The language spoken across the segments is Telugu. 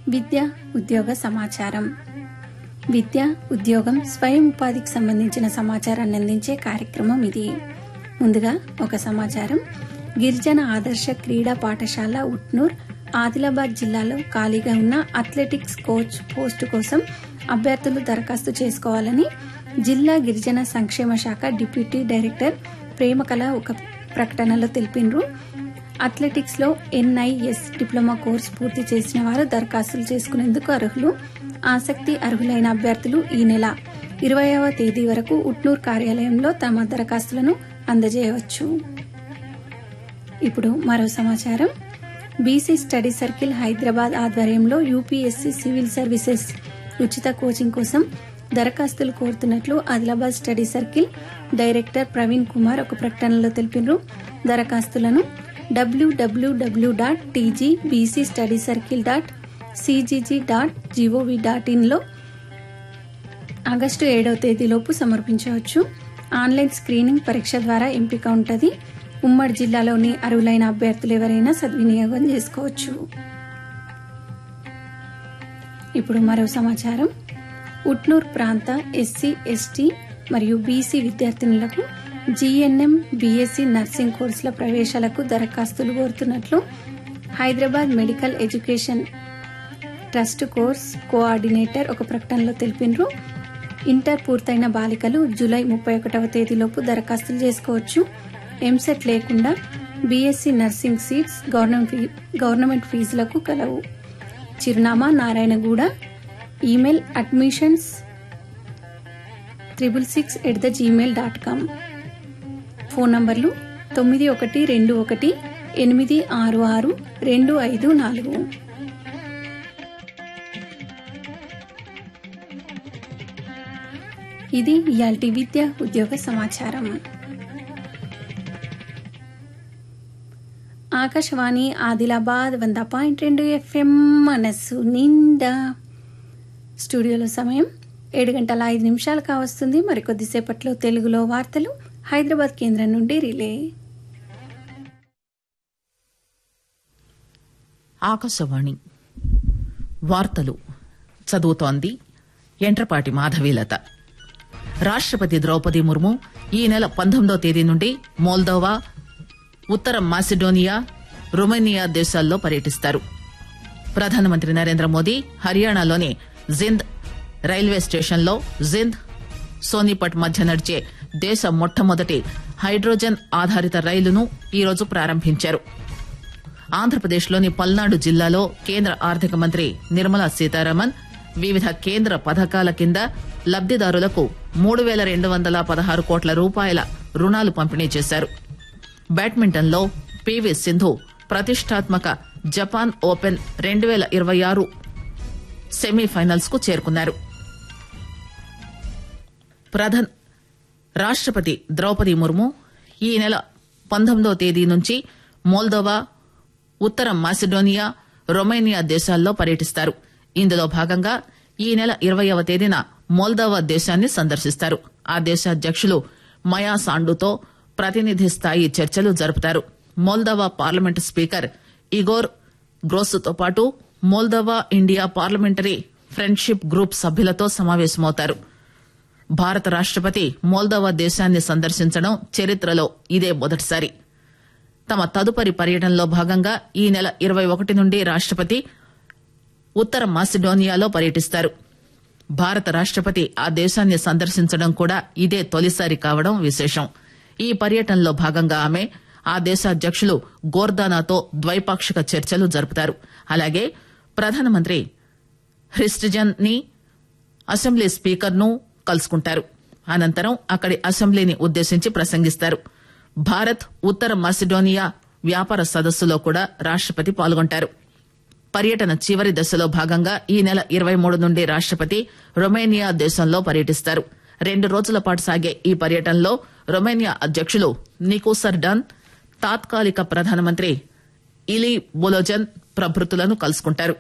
విద్య ఉద్యోగ సమాచారం విద్య ఉద్యోగం స్వయం ఉపాధికి సంబంధించిన సమాచారాన్ని అందించే కార్యక్రమం ఇది ముందుగా ఒక సమాచారం గిరిజన ఆదర్శ క్రీడా పాఠశాల ఉట్నూర్ ఆదిలాబాద్ జిల్లాలో ఖాళీగా ఉన్న అథ్లెటిక్స్ కోచ్ పోస్టు కోసం అభ్యర్థులు దరఖాస్తు చేసుకోవాలని జిల్లా గిరిజన సంక్షేమ శాఖ డిప్యూటీ డైరెక్టర్ ప్రేమకళ ఒక ప్రకటనలో తెలిపినరు అథ్లెటిక్స్ లో ఎన్ఐఎస్ డిప్లొమా కోర్సు పూర్తి చేసిన వారు దరఖాస్తులు చేసుకునేందుకు అర్హులు ఆసక్తి అర్హులైన అభ్యర్థులు ఈ నెల ఇరవైవ తేదీ వరకు ఉట్నూర్ కార్యాలయంలో తమ దరఖాస్తులను అందజేయవచ్చు ఇప్పుడు మరో సమాచారం బీసీ స్టడీ సర్కిల్ హైదరాబాద్ ఆధ్వర్యంలో యూపీఎస్సీ సివిల్ సర్వీసెస్ ఉచిత కోచింగ్ కోసం దరఖాస్తులు కోరుతున్నట్లు Adilabad study circle director Praveen Kumar ఒక ప్రకటనలో తెలిపినారు దరఖాస్తులను డబ్ల్యూడబ్ల్యూడబ్ల్యూ dot TG BC study circle dot CGG dot GOV dot ఇన్లో ఆగస్టు ఏడవ తేదీలోపు సమర్పించవచ్చు ఆన్లైన్ స్క్రీనింగ్ పరీక్ష ద్వారా ఎంపిక ఉంటుంది ఉమ్మడి జిల్లాలోని అర్హులైన అభ్యర్థులు ఎవరైనా సద్వినియోగం చేసుకోవచ్చు ఇప్పుడు మరో సమాచారం ఉట్నూర్ ప్రాంత ఎస్సీ ఎస్టీ మరియు బీసీ విద్యార్థినులకు జీఎన్ఎం బీఎస్సీ నర్సింగ్ కోర్సుల ప్రవేశాలకు దరఖాస్తులు కోరుతున్నట్లు Hyderabad medical education trust course coordinator ఒక ప్రకటనలో తెలిపినరు ఇంటర్ పూర్తయిన బాలికలు జూలై ముప్పై ఒకటవ తేదీలోపు దరఖాస్తులు చేసుకోవచ్చు ఎంసెట్ లేకుండా BSc nursing seats government fee- government ఫీజులకు కలవు చిరునామా Narayanaguda email admissions triple six at the Gmail dot com phone నంబర్లు తొమ్మిది ఒకటి రెండు ఒకటి ఎనిమిది ఆరు ఆరు రెండు ఐదు నాలుగు ఇది ఇయాల్టి విద్య ఉద్యోగ సమాచారం ఆకాశవాణి ఆదిలాబాద్ వంద పాయింట్ రెండు ఎఫ్ఎం మనస్సు నిండా స్టూడియోలో సమయం ఏడు గంటల ఐదు నిమిషాలు కావస్తుంది మరికొద్దిసేపట్లో తెలుగులో వార్తలు హైదరాబాద్ కేంద్రం నుండి రిలే ఆకాశవాణి వార్తలు చదువుతోంది ఎంట్రపాటి మాధవీలత రాష్ట్రపతి ద్రౌపది ముర్ము ఈ నెల పంతొమ్మిదో తేదీ నుండి మోల్దోవా ఉత్తర మాసిడోనియా రొమేనియా దేశాల్లో పర్యటిస్తారు ప్రధానమంత్రి నరేంద్ర మోదీ హర్యానాలోని జింద్ రైల్వే స్టేషన్లో జింద్ సోనిపట్ మధ్య నడిచే దేశ మొట్టమొదటి హైడ్రోజన్ ఆధారిత రైలును ఈరోజు ప్రారంభించారు ఆంధ్రప్రదేశ్లోని పల్నాడు జిల్లాలో కేంద్ర ఆర్థిక మంత్రి నిర్మలా సీతారామన్ వివిధ కేంద్ర పథకాల కింద లబ్దిదారులకు మూడు వేల రెండు వందల పదహారు కోట్ల రూపాయల రుణాలు పంపిణీ చేశారు బ్యాడ్మింటన్లో పివి సింధు ప్రతిష్టాత్మక జపాన్ ఓపెన్ రెండు వేల ఇరవై ఆరు సెమీఫైనల్స్ కు చేరుకున్నారు ప్రధాన్ రాష్ట్రపతి ద్రౌపది ముర్ము ఈ నెల పంతొమ్మిదో తేదీ నుంచి మోల్దోవా ఉత్తర మాసిడోనియా రొమేనియా దేశాల్లో పర్యటిస్తారు ఇందులో భాగంగా ఈ నెల ఇరవయవ తేదీన మోల్దోవా దేశాన్ని సందర్శిస్తారు ఆ దేశ అధ్యక్షులు మయా సాండుతో ప్రతినిధి స్థాయి చర్చలు జరుపుతారు మోల్దోవా పార్లమెంటు స్పీకర్ ఇగోర్ గ్రోస్తో పాటు Moldova India parliamentary friendship group సభ్యులతో సమావేశమవుతారు భారత రాష్ట్రపతి మోల్దోవా దేశాన్ని సందర్శించడం చరిత్రలో ఇదే మొదటిసారి తమ తదుపరి పర్యటనలో భాగంగా ఈ నెల ఇరవై ఒకటి నుండి రాష్ట్రపతి ఉత్తర మాసిడోనియాలో పర్యటిస్తారు భారత రాష్ట్రపతి ఆ దేశాన్ని సందర్శించడం కూడా ఇదే తొలిసారి కావడం విశేషం ఈ పర్యటనలో భాగంగా ఆమె ఆ దేశ అధ్యక్షులు గోర్దానాతో ద్వైపాక్షిక చర్చలు జరుపుతారు అలాగే ప్రధానమంత్రి హ్రిస్టిజన్ ని అసెంబ్లీ స్పీకర్ ను కలుసుకుంటారు అనంతరం అక్కడి అసెంబ్లీని ఉద్దేశించి ప్రసంగిస్తారు భారత్ ఉత్తర మాసిడోనియా వ్యాపార సదస్సులో కూడా రాష్ట్రపతి పాల్గొంటారు పర్యటన చివరి దశలో భాగంగా ఈ నెల ఇరవై మూడు నుండి రాష్ట్రపతి రొమేనియా దేశంలో పర్యటిస్తారు రెండు రోజుల పాటు సాగే ఈ పర్యటనలో రొమేనియా అధ్యక్షులు నికోసర్ డన్ తాత్కాలిక ప్రధానమంత్రి ఇలీ బొలోజన్ ప్రభృతులను కలుసుకుంటారు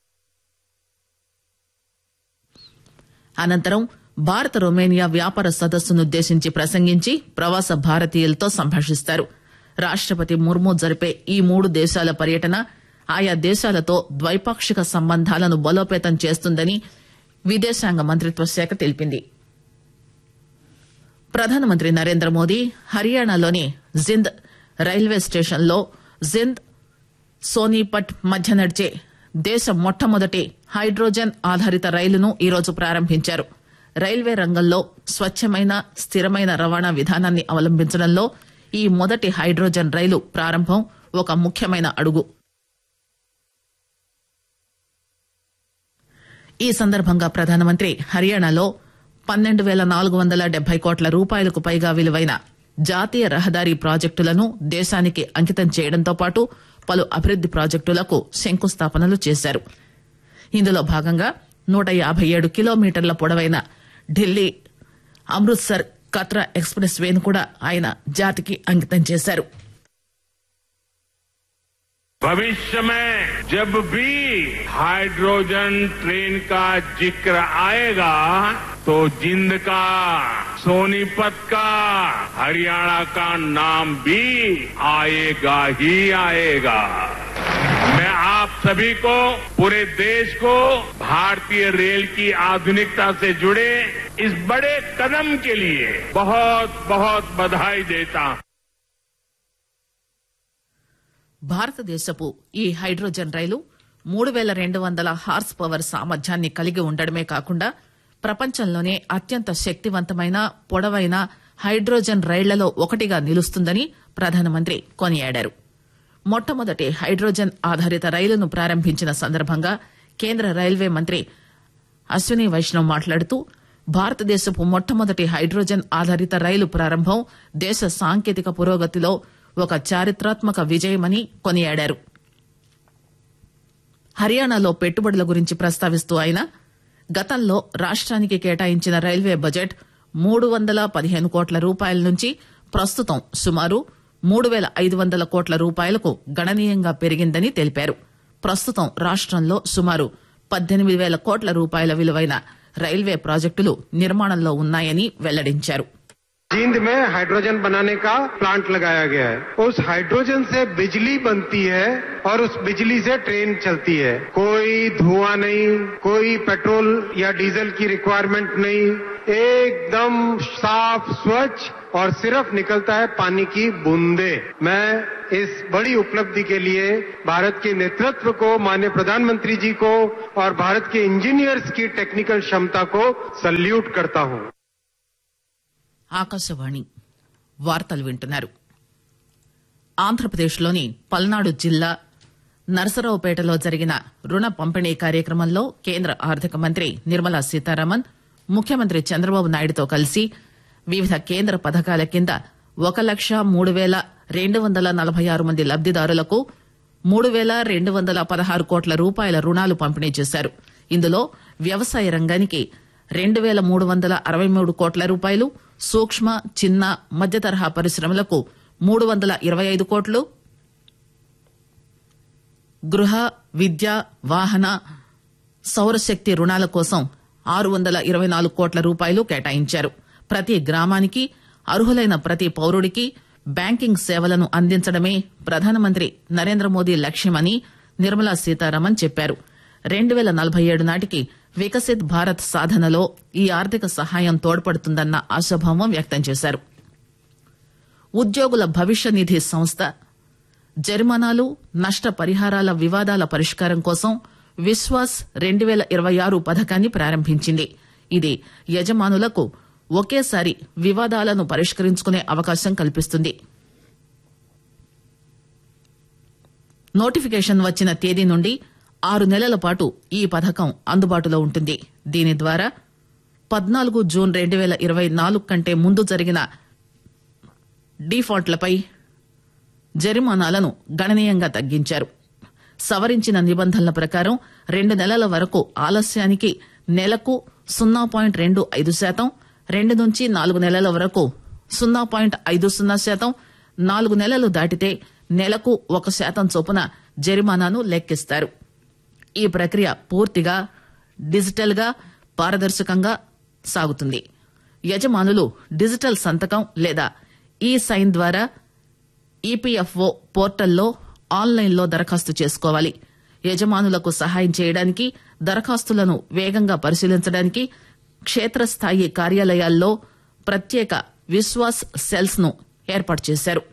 అనంతరం భారత రొమేనియా వ్యాపార సదస్సునుద్దేశించి ప్రసంగించి ప్రవాస భారతీయులతో సంభాషిస్తారు రాష్ట్రపతి ముర్ము జరిపే ఈ మూడు దేశాల పర్యటన ఆయా దేశాలతో ద్వైపాక్షిక సంబంధాలను బలోపేతం చేస్తుందని విదేశాంగ మంత్రిత్వ శాఖ తెలిపింది ప్రధానమంత్రి నరేంద్ర మోదీ హర్యానాలోని జింద్ రైల్వే స్టేషన్లో జింద్ సోనీపట్ మధ్య నడిచే దేశ మొట్టమొదటి హైడ్రోజన్ ఆధారిత రైలును ఈరోజు ప్రారంభించారు రైల్వే రంగంలో స్వచ్ఛమైన స్థిరమైన రవాణా విధానాన్ని అవలంబించడంలో ఈ మొదటి హైడ్రోజన్ రైలు ప్రారంభం ఒక ముఖ్యమైన అడుగు ఈ సందర్భంగా ప్రధానమంత్రి హర్యానాలో పన్నెండు పేల నాలుగు వందల డెబ్బై కోట్ల రూపాయలకు పైగా విలువైన జాతీయ రహదారి ప్రాజెక్టులను దేశానికి అంకితం చేయడంతో పాటు పలు అభివృద్ది ప్రాజెక్టులకు శంకుస్థాపనలు చేశారు ఇందులో భాగంగా నూట యాభై ఏడు కిలోమీటర్ల పొడవైన ఢిల్లీ అమృత్సర్ కత్రా ఎక్స్ప్రెస్ వేను కూడా ఆయన జాతికి అంకితం చేశారు भविष्य में जब भी हाइड्रोजन ट्रेन का जिक्र आएगा तो जिंद का सोनीपत का हरियाणा का नाम भी आएगा ही आएगा मैं आप सभी को पूरे देश को भारतीय रेल की आधुनिकता से जुड़े इस बड़े कदम के लिए बहुत बहुत बधाई देता हूं భారతదేశపు ఈ హైడ్రోజన్ రైలు మూడు పేల రెండు వందల హార్స్ పవర్ సామర్థ్యాన్ని కలిగి ఉండడమే కాకుండా ప్రపంచంలోనే అత్యంత శక్తివంతమైన పొడవైన హైడ్రోజన్ రైళ్లలో ఒకటిగా నిలుస్తుందని ప్రధానమంత్రి కొనియాడారు మొట్టమొదటి హైడ్రోజన్ ఆధారిత రైలును ప్రారంభించిన సందర్భంగా కేంద్ర రైల్వే మంత్రి అశ్విని వైష్ణవ్ మాట్లాడుతూ భారతదేశపు మొట్టమొదటి హైడ్రోజన్ ఆధారిత రైలు ప్రారంభం దేశ సాంకేతిక పురోగతిలో ఒక చారిత్రాత్మక విజయమని కొనియాడారు హర్యానాలో పెట్టుబడుల గురించి ప్రస్తావిస్తూ ఆయన గతంలో రాష్ట్రానికి కేటాయించిన రైల్వే బడ్జెట్ మూడు వందల పదిహేను కోట్ల రూపాయల నుంచి ప్రస్తుతం సుమారు మూడు పేల ఐదు వందల కోట్ల రూపాయలకు గణనీయంగా పెరిగిందని తెలిపారు ప్రస్తుతం రాష్ట్రంలో సుమారు పద్దెనిమిది వేల కోట్ల రూపాయల విలువైన రైల్వే ప్రాజెక్టులు నిర్మాణంలో ఉన్నాయని వెల్లడించారు जींद में हाइड्रोजन बनाने का प्लांट लगाया गया है उस हाइड्रोजन से बिजली बनती है और उस बिजली से ट्रेन चलती है कोई धुआं नहीं कोई पेट्रोल या डीजल की रिक्वायरमेंट नहीं एकदम साफ स्वच्छ और सिर्फ निकलता है पानी की बूंदे मैं इस बड़ी उपलब्धि के लिए भारत के नेतृत्व को माननीय प्रधानमंत्री जी को और भारत के इंजीनियर्स की टेक्निकल क्षमता को सल्यूट करता हूं ఆకాశవాణి వార్తలు వింటున్నారు ఆంధ్రప్రదేశ్లోని పల్నాడు జిల్లా నరసరావుపేటలో జరిగిన రుణ పంపిణీ కార్యక్రమంలో కేంద్ర ఆర్థిక మంత్రి నిర్మలా సీతారామన్ ముఖ్యమంత్రి చంద్రబాబు నాయుడుతో కలిసి వివిధ కేంద్ర పథకాల కింద ఒక లక్ష మూడు పేల రెండు వందల నలభై ఆరు మంది లబ్దిదారులకు మూడు పేల రెండు వందల పదహారు కోట్ల రూపాయల రుణాలు పంపిణీ చేశారు ఇందులో వ్యవసాయ రంగానికి రెండు పేల మూడు వందల అరవై మూడు కోట్ల రూపాయలు సూక్ష్మ చిన్న మధ్య తరహా పరిశ్రమలకు మూడు వందల ఇరవై ఐదు కోట్లు గృహ విద్య వాహన సౌరశక్తి రుణాల కోసం ఆరు వందల ఇరవై నాలుగు కోట్ల రూపాయలు కేటాయించారు ప్రతి గ్రామానికి అర్హులైన ప్రతి పౌరుడికి బ్యాంకింగ్ సేవలను అందించడమే ప్రధానమంత్రి నరేంద్ర మోదీ లక్ష్యమని నిర్మలా సీతారామన్ చెప్పారు రెండు పేల నలభై ఏడు నాటికి వికసిత్ భారత్ సాధనలో ఈ ఆర్థిక సహాయం తోడ్పడుతుందన్న ఆశాభావం వ్యక్తం చేశారు ఉద్యోగుల భవిష్య నిధి సంస్థ జరిమానాలు నష్ట పరిహారాల వివాదాల పరిష్కారం కోసం విశ్వాస్ రెండు పేల ఇరవై ఆరు పథకాన్ని ప్రారంభించింది ఇది యజమానులకు ఒకేసారి వివాదాలను పరిష్కరించుకునే అవకాశం కల్పిస్తుంది నోటిఫికేషన్ వచ్చిన తేదీ నుండి ఆరు నెలల పాటు ఈ పథకం అందుబాటులో ఉంటుంది దీని ద్వారా పద్నాలుగు జూన్ రెండు పేల ఇరవై నాలుగు కంటే ముందు జరిగిన డీఫాల్ట్లపై జరిమానాలను గణనీయంగా తగ్గించారు సవరించిన నిబంధనల ప్రకారం రెండు నెలల వరకు ఆలస్యానికి నెలకు సున్నా పాయింట్ రెండు ఐదు శాతం రెండు నుంచి నాలుగు నెలల వరకు సున్నా పాయింట్ ఐదు సున్నా శాతం నాలుగు నెలలు దాటితే నెలకు ఒక శాతం చొప్పున జరిమానాను లెక్కిస్తారు ఈ ప్రక్రియ పూర్తిగా డిజిటల్ గా పారదర్శకంగా సాగుతుంది యజమానులు డిజిటల్ సంతకం లేదా ఈ సైన్ ద్వారా ఈపీఎఫ్ఓ పోర్టల్లో ఆన్లైన్లో దరఖాస్తు చేసుకోవాలి యజమానులకు సహాయం చేయడానికి దరఖాస్తులను వేగంగా పరిశీలించడానికి క్షేత్రస్థాయి కార్యాలయాల్లో ప్రత్యేక విశ్వాస్ సెల్స్ ను ఏర్పాటు చేశారు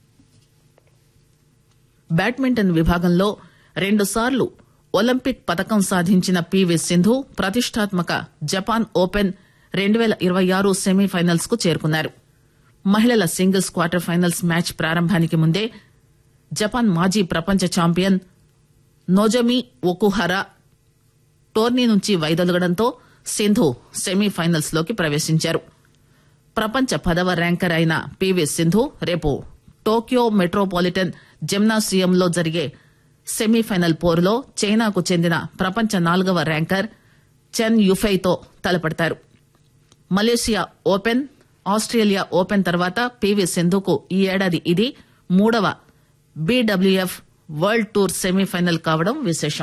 బ్యాడ్మింటన్ విభాగంలో రెండుసార్లు ఒలింపిక్ పతకం సాధించిన పీవీ సింధు ప్రతిష్టాత్మక జపాన్ ఓపెన్ రెండు పేల ఇరవై ఆరు సెమీఫైనల్స్ కు చేరుకున్నారు మహిళల సింగిల్స్ క్వార్టర్ ఫైనల్స్ మ్యాచ్ ప్రారంభానికి ముందే జపాన్ మాజీ ప్రపంచ ఛాంపియన్ నోజమి ఒకుహరా టోర్నీ నుంచి వైదొలగడంతో సింధు సెమీఫైనల్స్ లోకి ప్రవేశించారు ప్రపంచ పదవ ర్యాంకర్ అయిన పీవీ సింధు రేపు టోక్యో మెట్రోపాలిటన్ జిమ్నాసియంలో జరిగే సెమీఫైనల్ పోరులో చైనాకు చెందిన ప్రపంచ నాలుగవ ర్యాంకర్ చెన్ యుఫైతో తలపడతారు మలేసియా ఓపెన్ ఆస్ట్రేలియా ఓపెన్ తర్వాత పీవీ సింధుకు ఈ ఏడాది ఇది మూడవ బీడబ్ల్యూఎఫ్ వరల్డ్ టూర్ సెమీఫైనల్ కావడం విశేషం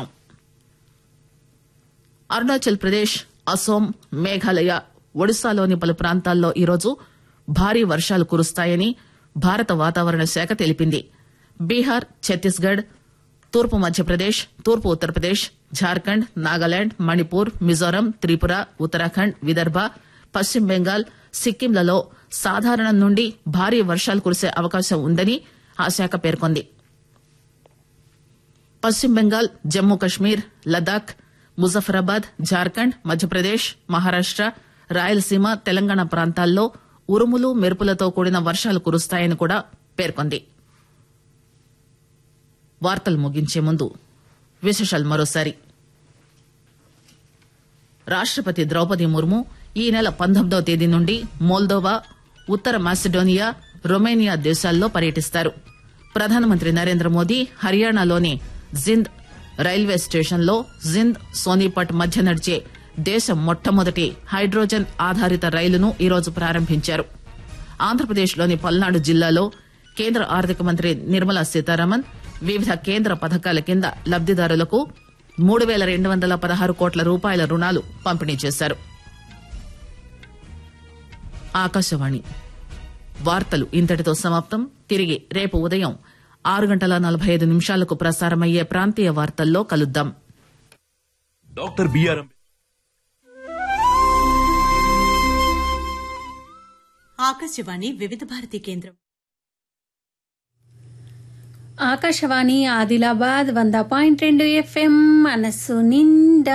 అరుణాచల్ ప్రదేశ్ అసోం మేఘాలయ ఒడిశాలోని పలు ప్రాంతాల్లో ఈరోజు భారీ వర్షాలు కురుస్తాయని భారత వాతావరణ శాఖ తెలిపింది బీహార్ ఛత్తీస్గఢ్ తూర్పు మధ్యప్రదేశ్ తూర్పు ఉత్తరప్రదేశ్ జార్ఖండ్ నాగాలాండ్ మణిపూర్ మిజోరం త్రిపుర ఉత్తరాఖండ్ విదర్భ పశ్చిమ బెంగాల్ సిక్కింలలో సాధారణం నుండి భారీ వర్షాలు కురిసే అవకాశం ఉందని ఆ శాఖ పేర్కొంది పశ్చిమ బెంగాల్ జమ్మూ కశ్మీర్ లదాఖ్ ముజఫరాబాద్ జార్ఖండ్ మధ్యప్రదేశ్ మహారాష్ట రాయలసీమ తెలంగాణ ప్రాంతాల్లో ఉరుములు మెరుపులతో కూడిన వర్షాలు కురుస్తాయని కూడా పేర్కొంది వార్తలు ముగించే ముందు విశేషాలు మరోసారి రాష్టపతి ద్రౌపది ముర్ము ఈ నెల పంతొమ్మిదవ తేదీ నుండి మోల్దోవా ఉత్తర మాసిడోనియా రొమేనియా దేశాల్లో పర్యటిస్తారు ప్రధానమంత్రి నరేంద్ర మోదీ హర్యానాలోని జింద్ రైల్వే స్టేషన్లో జింద్ సోనీపట్ మధ్య నడిచే దేశ మొట్టమొదటి హైడ్రోజన్ ఆధారిత రైలును ఈరోజు ప్రారంభించారు ఆంధ్రప్రదేశ్లోని పల్నాడు జిల్లాలో కేంద్ర ఆర్థిక మంత్రి నిర్మలా సీతారామన్ వివిధ కేంద్ర పథకాల కింద లబ్దిదారులకు మూడు పేల రెండు వందల పదహారు కోట్ల రూపాయల రుణాలు పంపిణీ చేశారు ఆకాశవాణి వార్తలు ఇంతటితో సమాప్తం తిరిగి రేపు ఉదయం ఆరు గంటల నలభై ఐదు నిమిషాలకు ప్రసారమయ్యే ప్రాంతీయ వార్తల్లో కలుద్దాం డాక్టర్ బిఆర్ ఆకాశవాణి వివిధ భారతి కేంద్రం ఆకాశవాణి ఆదిలాబాద్ వంద పాయింట్ రెండు ఎఫ్ఎం మనస్సు నిండా